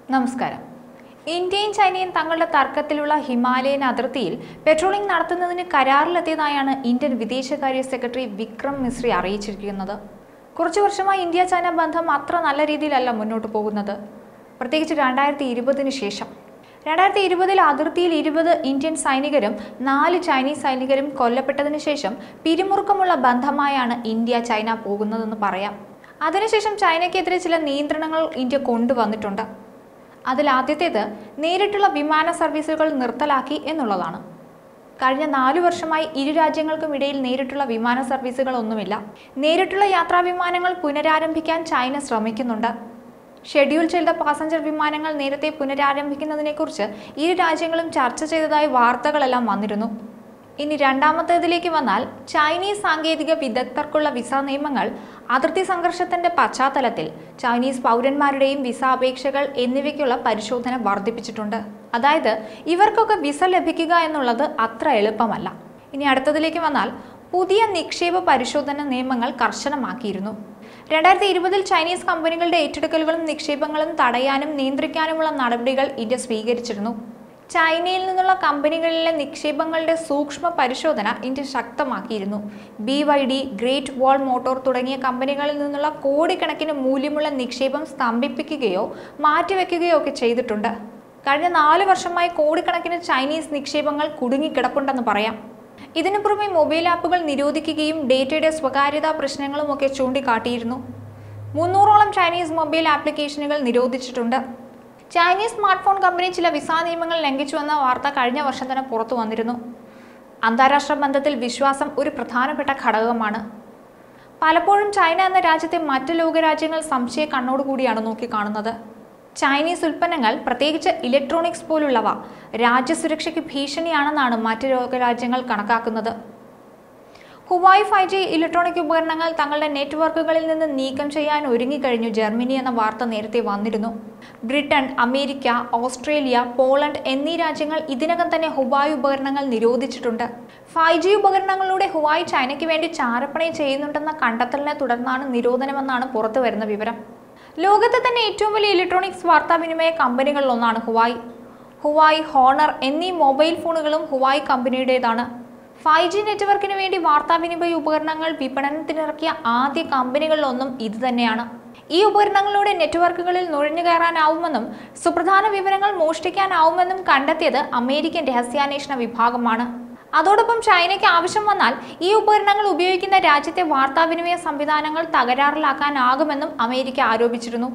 നമസ്കാരം ഇന്ത്യയും ചൈനയും തങ്ങളുടെ തർക്കത്തിലുള്ള ഹിമാലയൻ അതിർത്തിയിൽ പെട്രോളിംഗ് നടത്തുന്നതിന് കരാറിലെത്തിയതായാണ് ഇന്ത്യൻ വിദേശകാര്യ സെക്രട്ടറി വിക്രം മിശ്രി അറിയിച്ചിരിക്കുന്നത് കുറച്ചു വർഷമായി ഇന്ത്യ ചൈന ബന്ധം അത്ര നല്ല രീതിയിലല്ല മുന്നോട്ട് പോകുന്നത് പ്രത്യേകിച്ച് രണ്ടായിരത്തി ഇരുപതിന് ശേഷം രണ്ടായിരത്തി ഇരുപതിൽ അതിർത്തിയിൽ ഇരുപത് ഇന്ത്യൻ സൈനികരും നാല് ചൈനീസ് സൈനികരും കൊല്ലപ്പെട്ടതിന് ശേഷം പിരിമുറുക്കമുള്ള ബന്ധമായാണ് ഇന്ത്യ ചൈന പോകുന്നതെന്ന് പറയാം അതിനുശേഷം ചൈനയ്ക്കെതിരെ ചില നിയന്ത്രണങ്ങൾ ഇന്ത്യ കൊണ്ടുവന്നിട്ടുണ്ട് അതിൽ ആദ്യത്തേത് നേരിട്ടുള്ള വിമാന സർവീസുകൾ നിർത്തലാക്കി എന്നുള്ളതാണ് കഴിഞ്ഞ നാലു വർഷമായി ഇരു രാജ്യങ്ങൾക്കും ഇടയിൽ നേരിട്ടുള്ള വിമാന സർവീസുകളൊന്നുമില്ല നേരിട്ടുള്ള യാത്രാ വിമാനങ്ങൾ പുനരാരംഭിക്കാൻ ചൈന ശ്രമിക്കുന്നുണ്ട് ഷെഡ്യൂൾ ചെയ്ത പാസഞ്ചർ വിമാനങ്ങൾ നേരത്തെ പുനരാരംഭിക്കുന്നതിനെക്കുറിച്ച് ഇരു രാജ്യങ്ങളും ചർച്ച ചെയ്തതായി വാർത്തകളെല്ലാം വന്നിരുന്നു ഇനി രണ്ടാമത്തേതിലേക്ക് വന്നാൽ ചൈനീസ് സാങ്കേതിക വിദഗ്ധർക്കുള്ള വിസ നിയമങ്ങൾ അതിർത്തി സംഘർഷത്തിന്റെ പശ്ചാത്തലത്തിൽ ചൈനീസ് പൗരന്മാരുടെയും വിസ അപേക്ഷകൾ എന്നിവയ്ക്കുള്ള പരിശോധന വർദ്ധിപ്പിച്ചിട്ടുണ്ട് അതായത് ഇവർക്കൊക്കെ വിസ ലഭിക്കുക എന്നുള്ളത് അത്ര എളുപ്പമല്ല ഇനി അടുത്തതിലേക്ക് വന്നാൽ പുതിയ നിക്ഷേപ പരിശോധന നിയമങ്ങൾ കർശനമാക്കിയിരുന്നു രണ്ടായിരത്തി ഇരുപതിൽ ചൈനീസ് കമ്പനികളുടെ ഏറ്റെടുക്കലുകളും നിക്ഷേപങ്ങളും തടയാനും നിയന്ത്രിക്കാനുമുള്ള നടപടികൾ ഇന്ത്യ സ്വീകരിച്ചിരുന്നു ചൈനയിൽ നിന്നുള്ള കമ്പനികളിലെ നിക്ഷേപങ്ങളുടെ സൂക്ഷ്മ പരിശോധന ഇന്ത്യ ശക്തമാക്കിയിരുന്നു B Y D Great Wall Motor തുടങ്ങിയ കമ്പനികളിൽ നിന്നുള്ള കോടിക്കണക്കിന് മൂല്യമുള്ള നിക്ഷേപം സ്തംഭിപ്പിക്കുകയോ മാറ്റിവെക്കുകയോ ഒക്കെ ചെയ്തിട്ടുണ്ട് കഴിഞ്ഞ നാല് വർഷമായി കോടിക്കണക്കിന് ചൈനീസ് നിക്ഷേപങ്ങൾ കുടുങ്ങിക്കിടപ്പുണ്ടെന്ന് പറയാം ഇതിനു പുറമെ മൊബൈൽ ആപ്പുകൾ നിരോധിക്കുകയും ഡേറ്റയുടെ സ്വകാര്യതാ പ്രശ്നങ്ങളുമൊക്കെ ചൂണ്ടിക്കാട്ടിയിരുന്നു മുന്നൂറോളം ചൈനീസ് മൊബൈൽ ആപ്ലിക്കേഷനുകൾ നിരോധിച്ചിട്ടുണ്ട് ചൈനീസ് സ്മാർട്ട് ഫോൺ കമ്പനി ചില വിസാ നിയമങ്ങൾ ലംഘിച്ചുവെന്ന വാർത്ത കഴിഞ്ഞ വർഷം തന്നെ പുറത്തു വന്നിരുന്നു അന്താരാഷ്ട്ര ബന്ധത്തിൽ വിശ്വാസം ഒരു പ്രധാനപ്പെട്ട ഘടകമാണ് പലപ്പോഴും ചൈന എന്ന രാജ്യത്തെ മറ്റ് ലോകരാജ്യങ്ങൾ സംശയ കണ്ണോടുകൂടിയാണ് നോക്കിക്കാണുന്നത് ചൈനീസ് ഉൽപ്പന്നങ്ങൾ പ്രത്യേകിച്ച് ഇലക്ട്രോണിക്സ് പോലുള്ളവ രാജ്യസുരക്ഷയ്ക്ക് ഭീഷണിയാണെന്നാണ് മറ്റ് ലോകരാജ്യങ്ങൾ കണക്കാക്കുന്നത് ഹുവായി ഫൈവ് ജി ഇലക്ട്രോണിക് ഉപകരണങ്ങൾ തങ്ങളുടെ നെറ്റ്വർക്കുകളിൽ നിന്ന് നീക്കം ചെയ്യാൻ ഒരുങ്ങിക്കഴിഞ്ഞു ജർമ്മനി എന്ന വാർത്ത നേരത്തെ വന്നിരുന്നു ബ്രിട്ടൻ അമേരിക്ക ഓസ്ട്രേലിയ പോളണ്ട് എന്നീ രാജ്യങ്ങൾ ഇതിനകം തന്നെ ഹുവായി ഉപകരണങ്ങൾ നിരോധിച്ചിട്ടുണ്ട് ഫൈവ് ജി ഉപകരണങ്ങളിലൂടെ ഹുവായി ചൈനയ്ക്ക് വേണ്ടി ചാരപ്പണി ചെയ്യുന്നുണ്ടെന്ന കണ്ടെത്തലിനെ തുടർന്നാണ് നിരോധനമെന്നാണ് പുറത്തു വരുന്ന വിവരം ലോകത്തെ തന്നെ ഏറ്റവും വലിയ ഇലക്ട്രോണിക്സ് വാർത്താവിനിമയ കമ്പനികളിലൊന്നാണ് ഹുവായി ഹുവായി ഹോണർ എന്നീ മൊബൈൽ ഫോണുകളും ഹുവായി കമ്പനിയുടേതാണ് ഫൈവ് ജി നെറ്റ്വർക്കിന് വേണ്ടി വാർത്താവിനിമയ ഉപകരണങ്ങൾ വിപണനത്തിനിറക്കിയ ആദ്യ കമ്പനികളിലൊന്നും ഇത് തന്നെയാണ് ഈ ഉപകരണങ്ങളിലൂടെ നെറ്റ്വർക്കുകളിൽ നുഴഞ്ഞു കയറാനാവുമെന്നും സുപ്രധാന വിവരങ്ങൾ മോഷ്ടിക്കാനാവുമെന്നും കണ്ടെത്തിയത് അമേരിക്കൻ രഹസ്യാന്വേഷണ വിഭാഗമാണ് അതോടൊപ്പം ചൈനയ്ക്ക് ആവശ്യം വന്നാൽ ഈ ഉപകരണങ്ങൾ ഉപയോഗിക്കുന്ന രാജ്യത്തെ വാർത്താവിനിമയ സംവിധാനങ്ങൾ തകരാറിലാക്കാനാകുമെന്നും അമേരിക്ക ആരോപിച്ചിരുന്നു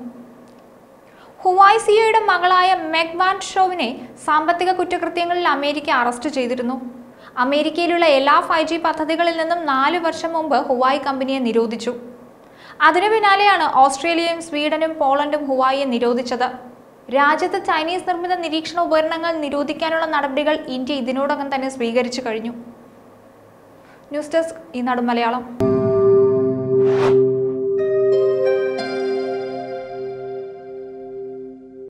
ഹുവായ് സിയോയുടെ മകളായ മെഗ് വാൻ ഷോവിനെ സാമ്പത്തിക കുറ്റകൃത്യങ്ങളിൽ അമേരിക്ക അറസ്റ്റ് ചെയ്തിരുന്നു അമേരിക്കയിലുള്ള എല്ലാ ഫൈവ് ജി പദ്ധതികളിൽ നിന്നും നാല് വർഷം മുമ്പ് ഹുവായി കമ്പനിയെ നിരോധിച്ചു അതിനു പിന്നാലെയാണ് ഓസ്ട്രേലിയയും സ്വീഡനും പോളണ്ടും ഹുവായിയെ നിരോധിച്ചത് രാജ്യത്ത് ചൈനീസ് നിർമ്മിത നിരീക്ഷണ ഉപകരണങ്ങൾ നിരോധിക്കാനുള്ള നടപടികൾ ഇന്ത്യ ഇതിനോടകം തന്നെ സ്വീകരിച്ചു കഴിഞ്ഞു ന്യൂസ് ഡെസ്ക് ഈ മലയാളം